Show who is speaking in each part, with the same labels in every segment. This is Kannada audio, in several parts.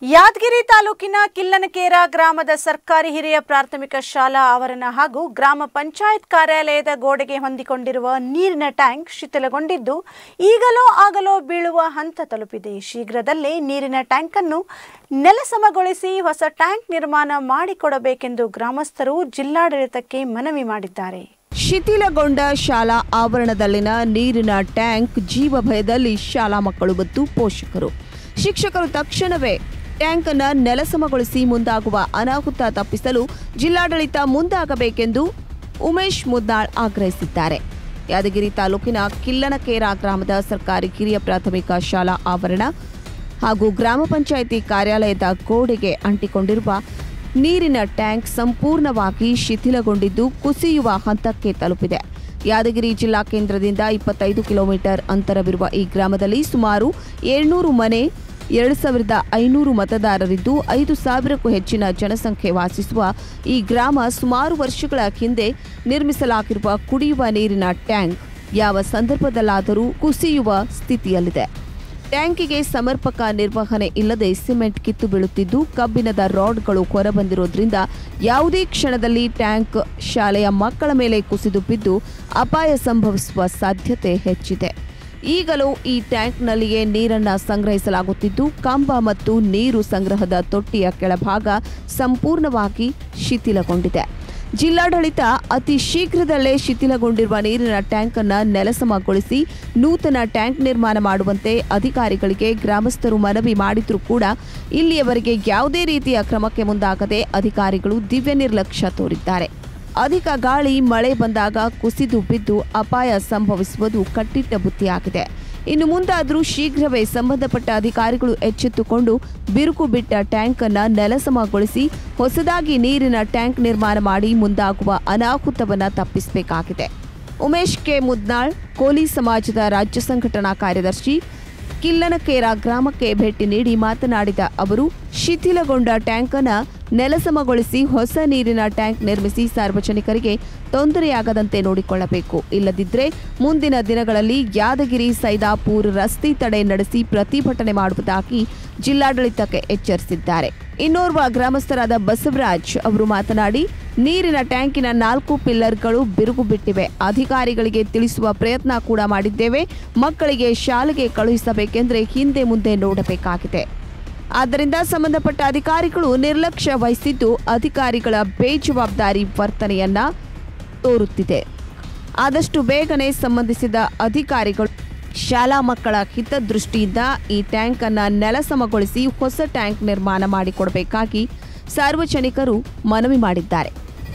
Speaker 1: ಯಾದಗಿರಿ ತಾಲೂಕಿನ ಕಿಲ್ಲನಕೇರ ಗ್ರಾಮದ ಸರ್ಕಾರಿ ಹಿರಿಯ ಪ್ರಾಥಮಿಕ ಶಾಲಾ ಆವರಣ ಹಾಗೂ ಗ್ರಾಮ ಪಂಚಾಯತ್ ಕಾರ್ಯಾಲಯದ ಗೋಡೆಗೆ ಹೊಂದಿಕೊಂಡಿರುವ ನೀರಿನ ಟ್ಯಾಂಕ್ ಶಿಥಿಲಗೊಂಡಿದ್ದು ಈಗಲೋ ಆಗಲೋ ಬೀಳುವ ಹಂತ ತಲುಪಿದೆ ಶೀಘ್ರದಲ್ಲೇ ನೀರಿನ ಟ್ಯಾಂಕ್ ಅನ್ನು ನೆಲಸಮಗೊಳಿಸಿ ಹೊಸ ಟ್ಯಾಂಕ್ ನಿರ್ಮಾಣ ಮಾಡಿಕೊಡಬೇಕೆಂದು ಗ್ರಾಮಸ್ಥರು ಜಿಲ್ಲಾಡಳಿತಕ್ಕೆ ಮನವಿ ಮಾಡಿದ್ದಾರೆ
Speaker 2: ಶಿಥಿಲಗೊಂಡ ಶಾಲಾ ಆವರಣದಲ್ಲಿನ ನೀರಿನ ಟ್ಯಾಂಕ್ ಜೀವ ಭಯದಲ್ಲಿ ಶಾಲಾ ಮಕ್ಕಳು ಮತ್ತು ಪೋಷಕರು ಶಿಕ್ಷಕರು ತಕ್ಷಣವೇ ಟ್ಯಾಂಕ್ ಅನ್ನ ನೆಲಸಮಗೊಳಿಸಿ ಮುಂದಾಗುವ ಅನಾಹುತ ತಪ್ಪಿಸಲು ಜಿಲ್ಲಾಡಳಿತ ಮುಂದಾಗಬೇಕೆಂದು ಉಮೇಶ್ ಮುದ್ದಾಳ್ ಆಗ್ರಹಿಸಿದ್ದಾರೆ ಯಾದಗಿರಿ ತಾಲೂಕಿನ ಕಿಲ್ಲನಕೇರ ಗ್ರಾಮದ ಸರ್ಕಾರಿ ಕಿರಿಯ ಪ್ರಾಥಮಿಕ ಶಾಲಾ ಆವರಣ ಹಾಗೂ ಗ್ರಾಮ ಪಂಚಾಯಿತಿ ಕಾರ್ಯಾಲಯದ ಗೋಡೆಗೆ ಅಂಟಿಕೊಂಡಿರುವ ನೀರಿನ ಟ್ಯಾಂಕ್ ಸಂಪೂರ್ಣವಾಗಿ ಶಿಥಿಲಗೊಂಡಿದ್ದು ಕುಸಿಯುವ ಹಂತಕ್ಕೆ ತಲುಪಿದೆ ಯಾದಗಿರಿ ಜಿಲ್ಲಾ ಕೇಂದ್ರದಿಂದ ಇಪ್ಪತ್ತೈದು ಕಿಲೋಮೀಟರ್ ಅಂತರವಿರುವ ಈ ಗ್ರಾಮದಲ್ಲಿ ಸುಮಾರು ಏಳ್ನೂರು ಮನೆ ಎರಡು ಸಾವಿರದ ಐನೂರು ಮತದಾರರಿದ್ದು ಐದು ಸಾವಿರಕ್ಕೂ ಹೆಚ್ಚಿನ ಜನಸಂಖ್ಯೆ ವಾಸಿಸುವ ಈ ಗ್ರಾಮ ಸುಮಾರು ವರ್ಷಗಳ ಹಿಂದೆ ನಿರ್ಮಿಸಲಾಗಿರುವ ಕುಡಿಯುವ ನೀರಿನ ಟ್ಯಾಂಕ್ ಯಾವ ಸಂದರ್ಭದಲ್ಲಾದರೂ ಕುಸಿಯುವ ಸ್ಥಿತಿಯಲ್ಲಿದೆ ಟ್ಯಾಂಕಿಗೆ ಸಮರ್ಪಕ ನಿರ್ವಹಣೆ ಇಲ್ಲದೆ ಸಿಮೆಂಟ್ ಕಿತ್ತು ಬೀಳುತ್ತಿದ್ದು ಕಬ್ಬಿಣದ ರಾಡ್ಗಳು ಹೊರಬಂದಿರೋದ್ರಿಂದ ಯಾವುದೇ ಕ್ಷಣದಲ್ಲಿ ಟ್ಯಾಂಕ್ ಶಾಲೆಯ ಮಕ್ಕಳ ಮೇಲೆ ಕುಸಿದು ಬಿದ್ದು ಅಪಾಯ ಸಂಭವಿಸುವ ಸಾಧ್ಯತೆ ಹೆಚ್ಚಿದೆ ಈಗಲೂ ಈ ಟ್ಯಾಂಕ್ನಲ್ಲಿಯೇ ನೀರನ್ನು ಸಂಗ್ರಹಿಸಲಾಗುತ್ತಿದ್ದು ಕಂಬ ಮತ್ತು ನೀರು ಸಂಗ್ರಹದ ತೊಟ್ಟಿಯ ಕೆಳಭಾಗ ಸಂಪೂರ್ಣವಾಗಿ ಶಿಥಿಲಗೊಂಡಿದೆ ಜಿಲ್ಲಾಡಳಿತ ಅತಿ ಶೀಘ್ರದಲ್ಲೇ ಶಿಥಿಲಗೊಂಡಿರುವ ನೀರಿನ ಟ್ಯಾಂಕ್ ಅನ್ನ ನೆಲಸಮಗೊಳಿಸಿ ನೂತನ ಟ್ಯಾಂಕ್ ನಿರ್ಮಾಣ ಮಾಡುವಂತೆ ಅಧಿಕಾರಿಗಳಿಗೆ ಗ್ರಾಮಸ್ಥರು ಮನವಿ ಮಾಡಿದ್ರೂ ಕೂಡ ಇಲ್ಲಿಯವರೆಗೆ ಯಾವುದೇ ರೀತಿಯ ಕ್ರಮಕ್ಕೆ ಮುಂದಾಗದೆ ಅಧಿಕಾರಿಗಳು ದಿವ್ಯ ನಿರ್ಲಕ್ಷ್ಯ ತೋರಿದ್ದಾರೆ ಅಧಿಕ ಗಾಳಿ ಮಳೆ ಬಂದಾಗ ಕುಸಿದು ಬಿದ್ದು ಅಪಾಯ ಸಂಭವಿಸುವುದು ಕಟ್ಟಿಟ್ಟ ಬುತ್ತಿಯಾಗಿದೆ ಇನ್ನು ಮುಂದಾದರೂ ಶೀಘ್ರವೇ ಸಂಬಂಧಪಟ್ಟ ಅಧಿಕಾರಿಗಳು ಎಚ್ಚೆತ್ತುಕೊಂಡು ಬಿರುಕು ಬಿಟ್ಟ ಟ್ಯಾಂಕ್ ಅನ್ನ ನೆಲಸಮಗೊಳಿಸಿ ಹೊಸದಾಗಿ ನೀರಿನ ಟ್ಯಾಂಕ್ ನಿರ್ಮಾಣ ಮಾಡಿ ಮುಂದಾಗುವ ಅನಾಹುತವನ್ನ ತಪ್ಪಿಸಬೇಕಾಗಿದೆ ಉಮೇಶ್ ಕೆ ಮುದ್ನಾಳ್ ಕೋಲಿ ಸಮಾಜದ ರಾಜ್ಯ ಸಂಘಟನಾ ಕಾರ್ಯದರ್ಶಿ ಕಿಲ್ಲನಕೇರ ಗ್ರಾಮಕ್ಕೆ ಭೇಟಿ ನೀಡಿ ಮಾತನಾಡಿದ ಅವರು ಶಿಥಿಲಗೊಂಡ ಟ್ಯಾಂಕ್ ಅನ್ನ ನೆಲಸಮಗೊಳಿಸಿ ಹೊಸ ನೀರಿನ ಟ್ಯಾಂಕ್ ನಿರ್ಮಿಸಿ ಸಾರ್ವಜನಿಕರಿಗೆ ತೊಂದರೆಯಾಗದಂತೆ ನೋಡಿಕೊಳ್ಳಬೇಕು ಇಲ್ಲದಿದ್ದರೆ ಮುಂದಿನ ದಿನಗಳಲ್ಲಿ ಯಾದಗಿರಿ ಸೈದಾಪುರ್ ರಸ್ತೆ ತಡೆ ನಡೆಸಿ ಪ್ರತಿಭಟನೆ ಮಾಡುವುದಾಗಿ ಜಿಲ್ಲಾಡಳಿತಕ್ಕೆ ಎಚ್ಚರಿಸಿದ್ದಾರೆ ಇನ್ನೋರ್ವ ಗ್ರಾಮಸ್ಥರಾದ ಬಸವರಾಜ್ ಅವರು ಮಾತನಾಡಿ ನೀರಿನ ಟ್ಯಾಂಕಿನ ನಾಲ್ಕು ಪಿಲ್ಲರ್ಗಳು ಬಿರುಕು ಬಿಟ್ಟಿವೆ ಅಧಿಕಾರಿಗಳಿಗೆ ತಿಳಿಸುವ ಪ್ರಯತ್ನ ಕೂಡ ಮಾಡಿದ್ದೇವೆ ಮಕ್ಕಳಿಗೆ ಶಾಲೆಗೆ ಕಳುಹಿಸಬೇಕೆಂದ್ರೆ ಹಿಂದೆ ಮುಂದೆ ನೋಡಬೇಕಾಗಿದೆ ಆದ್ದರಿಂದ ಸಂಬಂಧಪಟ್ಟ ಅಧಿಕಾರಿಗಳು ನಿರ್ಲಕ್ಷ್ಯ ವಹಿಸಿದ್ದು ಅಧಿಕಾರಿಗಳ ಬೇಜವಾಬ್ದಾರಿ ವರ್ತನೆಯನ್ನ ತೋರುತ್ತಿದೆ ಆದಷ್ಟು ಬೇಗನೆ ಸಂಬಂಧಿಸಿದ ಅಧಿಕಾರಿಗಳು ಶಾಲಾ ಮಕ್ಕಳ ಹಿತದೃಷ್ಟಿಯಿಂದ ಈ ಟ್ಯಾಂಕ್ ಅನ್ನ ನೆಲಸಮಗೊಳಿಸಿ ಹೊಸ ಟ್ಯಾಂಕ್ ನಿರ್ಮಾಣ ಮಾಡಿಕೊಡಬೇಕಾಗಿ ಸಾರ್ವಜನಿಕರು ಮನವಿ ಮಾಡಿದ್ದಾರೆ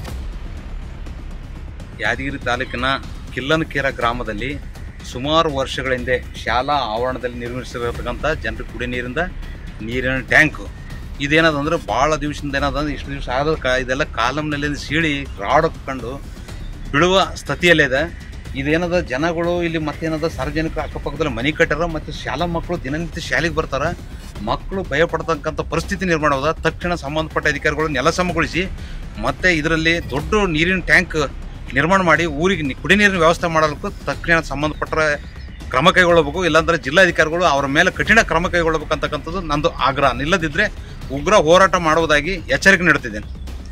Speaker 3: ಯಾದಗಿರಿ ತಾಲೂಕಿನ ಕಿಲ್ಲನಕೇರ ಗ್ರಾಮದಲ್ಲಿ ಸುಮಾರು ವರ್ಷಗಳ ಹಿಂದೆ ಶಾಲಾ ಆವರಣದಲ್ಲಿ ನಿರ್ಮಿಸಿರತಕ್ಕಂಥ ಜನರ ಕುಡಿ ನೀರಿಂದ ನೀರಿನ ಟ್ಯಾಂಕು ಇದೇನದಂದ್ರೆ ಭಾಳ ದಿವಸದಿಂದ ಏನದಂದ್ರೆ ಇಷ್ಟು ದಿವಸ ಆದ ಕಾ ಇದೆಲ್ಲ ಕಾಲಮ್ನಲ್ಲಿ ಸೀಳಿ ರಾಡ್ ಕಂಡು ಬೀಳುವ ಸ್ಥಿತಿಯಲ್ಲಿದೆ ಇದೇನದ ಜನಗಳು ಇಲ್ಲಿ ಮತ್ತೇನದ ಸಾರ್ವಜನಿಕರು ಅಕ್ಕಪಕ್ಕದಲ್ಲಿ ಮನೆ ಕಟ್ಟಾರ ಮತ್ತು ಶಾಲಾ ಮಕ್ಕಳು ದಿನನಿತ್ಯ ಶಾಲೆಗೆ ಬರ್ತಾರ ಮಕ್ಕಳು ಭಯ ಪಡ್ತಕ್ಕಂಥ ಪರಿಸ್ಥಿತಿ ನಿರ್ಮಾಣ ಹೋದ ತಕ್ಷಣ ಸಂಬಂಧಪಟ್ಟ ಅಧಿಕಾರಿಗಳು ನೆಲಸಮಗೊಳಿಸಿ ಮತ್ತೆ ಇದರಲ್ಲಿ ದೊಡ್ಡ ನೀರಿನ ಟ್ಯಾಂಕ್ ನಿರ್ಮಾಣ ಮಾಡಿ ಊರಿಗೆ ನಿ- ಕುಡಿ ನೀರಿನ ವ್ಯವಸ್ಥೆ ಮಾಡಲಿಕ್ಕೂ ತಕ್ಷಣ ಸಂಬಂಧಪಟ್ಟ ಕ್ರಮ ಕೈಗೊಳ್ಳಬೇಕು ಇಲ್ಲಾಂದ್ರೆ ಜಿಲ್ಲಾಧಿಕಾರಿಗಳು ಅವರ ಮೇಲೆ ಕಠಿಣ ಕ್ರಮ ಕೈಗೊಳ್ಳಬೇಕು ಅಂತಕ್ಕಂಥದ್ದು ನಂದು ಆಗ್ರಹ ಇಲ್ಲದಿದ್ದರೆ ಉಗ್ರ ಹೋರಾಟ ಮಾಡುವುದಾಗಿ ಎಚ್ಚರಿಕೆ ನೀಡುತ್ತಿದ್ದೇನೆ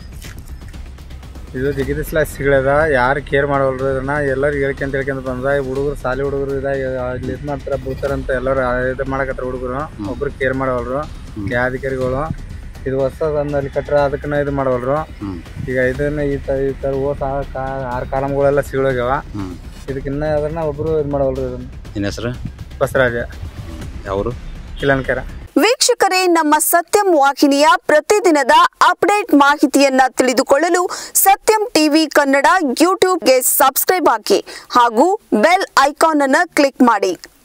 Speaker 4: ಇದು ಜಿಗಿದಿಸ್ಲ ಸಿಗಳದ ಯಾರು ಕೇರ್ ಮಾಡೋಲ್ರು ಇದನ್ನ ಎಲ್ಲರೂ ಹೇಳ್ಕೊಂತ ಹೇಳ್ಕೊಂತ ಬಂದ ಹುಡುಗರು ಸಾಲಿ ಹುಡುಗರು ಇದ ಇಲ್ಲಿ ಇದು ಮಾಡ್ತಾರ ಬಿಡ್ತಾರಂತ ಎಲ್ಲರೂ ಇದು ಮಾಡಕತ್ತಾರ ಹುಡುಗರು ಒಬ್ರು ಕೇರ್ ಮಾಡವಲ್ರು ಅಧಿಕಾರಿಗಳು ಇದು ಹೊಸ ಅಲ್ಲಿ ಕಟ್ರ ಅದಕ್ಕನ್ನ ಇದು ಮಾಡವಲ್ರು ಈಗ ಇದನ್ನ ಈ ತ ಈ ಥರ ಓಟ್ ಆರು ಕಾಲಮ್ಗಳೆಲ್ಲ ಸಿಗೋಗ್ಯಾವ ಇದಕ್ಕಿನ್ನ ಅದನ್ನ ಒಬ್ರು ಇದು ಮಾಡವಲ್ರು ಇದನ್ನ
Speaker 3: ನಿನ್ನ ಹೆಸರು
Speaker 4: ಬಸವರಾಜ
Speaker 3: ಯಾವರು
Speaker 4: ಕಿಲನ್ಕೆರ
Speaker 2: ವೀಕ್ಷಕರೇ ನಮ್ಮ ಸತ್ಯಂ ವಾಹಿನಿಯ ಪ್ರತಿದಿನದ ಅಪ್ಡೇಟ್ ಮಾಹಿತಿಯನ್ನ ತಿಳಿದುಕೊಳ್ಳಲು ಸತ್ಯಂ ಟಿವಿ ಕನ್ನಡ ಯೂಟ್ಯೂಬ್ಗೆ ಸಬ್ಸ್ಕ್ರೈಬ್ ಹಾಕಿ ಹಾಗೂ ಬೆಲ್ ಐಕಾನ್ ಅನ್ನು ಕ್ಲಿಕ್ ಮಾಡಿ